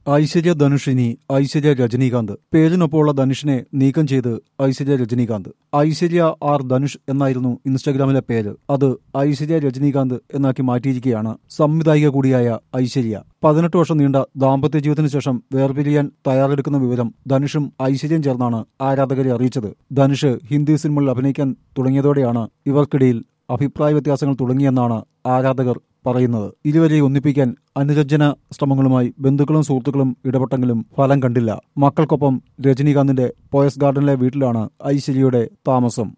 ഐശ്വര്യ ധനുഷിനി ഐശ്വര്യ രജനീകാന്ത് പേരിനൊപ്പമുള്ള ധനുഷിനെ നീക്കം ചെയ്ത് ഐശ്വര്യ രജനീകാന്ത് ഐശ്വര്യ ആർ ധനുഷ് എന്നായിരുന്നു ഇൻസ്റ്റഗ്രാമിലെ പേര് അത് ഐശ്വര്യ രജനീകാന്ത് എന്നാക്കി മാറ്റിയിരിക്കുകയാണ് സംവിധായിക കൂടിയായ ഐശ്വര്യ പതിനെട്ട് വർഷം നീണ്ട ദാമ്പത്യ ജീവിതത്തിന് ശേഷം വേർപിരിയാൻ തയ്യാറെടുക്കുന്ന വിവരം ധനുഷും ഐശ്വര്യം ചേർന്നാണ് ആരാധകരെ അറിയിച്ചത് ധനുഷ് ഹിന്ദി സിനിമകളിൽ അഭിനയിക്കാൻ തുടങ്ങിയതോടെയാണ് ഇവർക്കിടയിൽ അഭിപ്രായ വ്യത്യാസങ്ങൾ തുടങ്ങിയെന്നാണ് ആരാധകർ പറയുന്നത് ഇരുവരെ ഒന്നിപ്പിക്കാൻ അനുരഞ്ജന ശ്രമങ്ങളുമായി ബന്ധുക്കളും സുഹൃത്തുക്കളും ഇടപെട്ടെങ്കിലും ഫലം കണ്ടില്ല മക്കൾക്കൊപ്പം രജനീകാന്തിന്റെ പോയസ് ഗാർഡനിലെ വീട്ടിലാണ് ഐശ്വര്യയുടെ താമസം